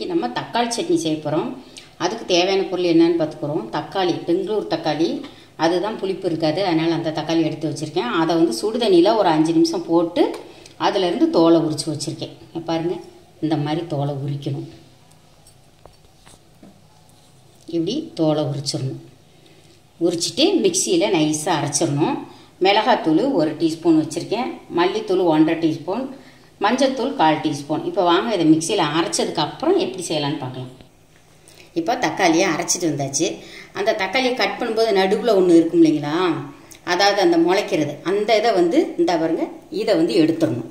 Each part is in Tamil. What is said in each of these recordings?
நம்ம தக்காளி சட்னி செய்ய போகிறோம் அதுக்கு தேவையான பொருள் என்னன்னு பார்த்துக்குறோம் தக்காளி பெங்களூர் தக்காளி அதுதான் புளிப்பு இருக்காது அதனால் அந்த தக்காளி எடுத்து வச்சுருக்கேன் அதை வந்து சுடுதண்ணியில் ஒரு அஞ்சு நிமிஷம் போட்டு அதிலேருந்து தோலை உரித்து வச்சுருக்கேன் இங்க பாருங்க இந்த மாதிரி தோலை உரிக்கணும் இப்படி தோலை உரிச்சிடணும் உரிச்சிட்டு மிக்சியில் நைஸாக அரைச்சிடணும் மிளகாத்தூள் ஒரு டீஸ்பூன் வச்சுருக்கேன் மல்லித்தூள் ஒன்றரை டீஸ்பூன் மஞ்சத்தூள் கால் டீஸ்பூன் இப்போ வாங்க இதை மிக்சியில் அரைச்சதுக்கு அப்புறம் எப்படி செய்யலான்னு பார்க்கலாம் இப்போ தக்காளியை அரைச்சிட்டு வந்தாச்சு அந்த தக்காளியை கட் பண்ணும்போது நடுவில் ஒன்று இருக்கும் இல்லைங்களா அதாவது அந்த முளைக்கிறது அந்த இதை வந்து இந்த பாருங்க இதை வந்து எடுத்துடணும்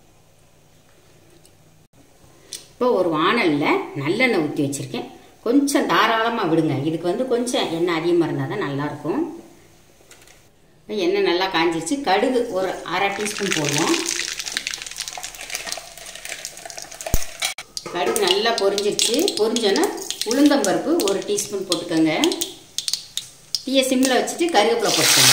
இப்போ ஒரு வானலில் நல்லெண்ணெய் ஊற்றி வச்சுருக்கேன் கொஞ்சம் தாராளமாக விடுங்க இதுக்கு வந்து கொஞ்சம் எண்ணெய் அதிகமாக இருந்தால் தான் நல்லாயிருக்கும் இப்போ எண்ணெய் நல்லா காஞ்சிருச்சு கடுகு ஒரு அரை டீஸ்பூன் போடுவோம் கடுகு நல்லா பொரிஞ்சிருச்சு பொரிஞ்சோன்னா உளுந்தம்பருப்பு ஒரு டீஸ்பூன் போட்டுக்கோங்க தீய சிம்மில் வச்சுட்டு கருவேப்பிலை போட்டுக்கோங்க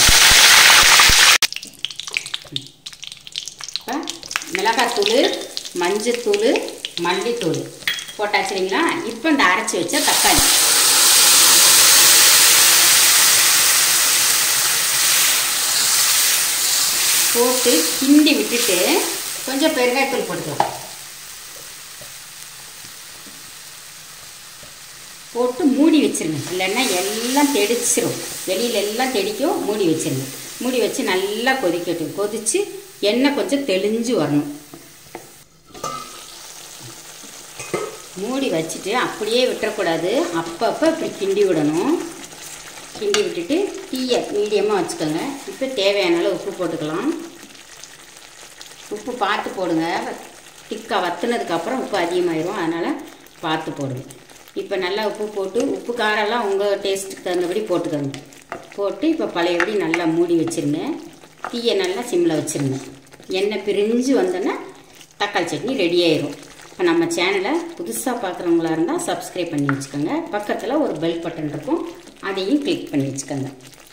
இப்போ மிளகாத்தூள் மஞ்சத்தூள் மல்லித்தூள் போட்டாச்சுங்களா இப்போ இந்த அரைச்சி வச்ச தக்காளி போட்டு கிண்டி விட்டுட்டு கொஞ்சம் பெருங்காயத்தூள் போட்டுக்கலாம் போட்டு மூடி வச்சிருங்க இல்லைன்னா எல்லாம் தெடிச்சிரும் வெளியில எல்லாம் தெடிக்கும் மூடி வச்சிருங்க மூடி வச்சு நல்லா கொதிக்கட்டும் கொதிச்சு எண்ணெய் கொஞ்சம் தெளிஞ்சு வரணும் மூடி வச்சுட்டு அப்படியே விட்டுறக்கூடாது அப்பப்போ இப்படி கிண்டி விடணும் கிண்டி விட்டுட்டு தீயை மீடியமாக வச்சுக்கோங்க இப்போ தேவையான அளவு உப்பு போட்டுக்கலாம் உப்பு பார்த்து போடுங்க திக்காக வத்துனதுக்கப்புறம் உப்பு அதிகமாயிரும் அதனால் பார்த்து போடுங்க இப்போ நல்லா உப்பு போட்டு உப்பு காரெல்லாம் உங்கள் டேஸ்ட்டுக்கு தகுந்தபடி போட்டுக்கோங்க போட்டு இப்போ பழையபடி நல்லா மூடி வச்சுருங்க தீயை நல்லா சிம்மில் வச்சுருங்க எண்ணெய் பிரிஞ்சு வந்தோன்னா தக்காளி சட்னி ரெடி ஆயிரும் இப்போ நம்ம சேனலை புதுசாக பார்க்குறவங்களா இருந்தால் சப்ஸ்கிரைப் பண்ணி வச்சுக்கோங்க பக்கத்தில் ஒரு பெல் பட்டன் இருக்கும் அதையும் கிளிக் பண்ணி வச்சுக்கோங்க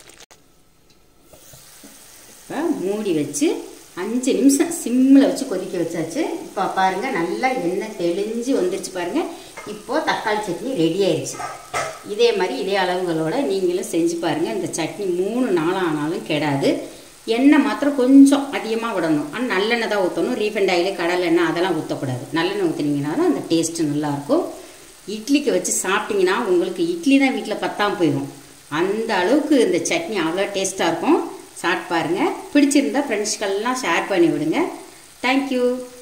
இப்போ மூடி வச்சு அஞ்சு நிமிஷம் சிம்மில் வச்சு கொதிக்க வச்சாச்சு இப்போ பாருங்கள் நல்லா எண்ணெய் தெளிஞ்சு வந்துருச்சு பாருங்கள் இப்போது தக்காளி சட்னி ரெடி ஆயிடுச்சு இதே மாதிரி இதே அளவுகளோட நீங்களும் செஞ்சு பாருங்கள் இந்த சட்னி மூணு நாள் ஆனாலும் கெடாது எண்ணெய் மாத்திரம் கொஞ்சம் அதிகமாக விடணும் ஆனால் நல்லெண்ணெய் தான் ஊற்றணும் ரீஃபண்ட் ஆயில் கடலை எண்ணெய் அதெல்லாம் ஊற்றக்கூடாது நல்லெண்ணெய் ஊற்றுனீங்கன்னா தான் அந்த டேஸ்ட்டு நல்லாயிருக்கும் இட்லிக்கு வச்சு சாப்பிட்டீங்கன்னா உங்களுக்கு இட்லி தான் வீட்டில் பத்தாம போயிடும் அந்த அளவுக்கு இந்த சட்னி அவ்வளோ டேஸ்ட்டாக இருக்கும் சாப்பிட்டு பாருங்கள் பிடிச்சிருந்தா ஃப்ரெண்ட்ஸ்கள்லாம் ஷேர் பண்ணி விடுங்க தேங்க்யூ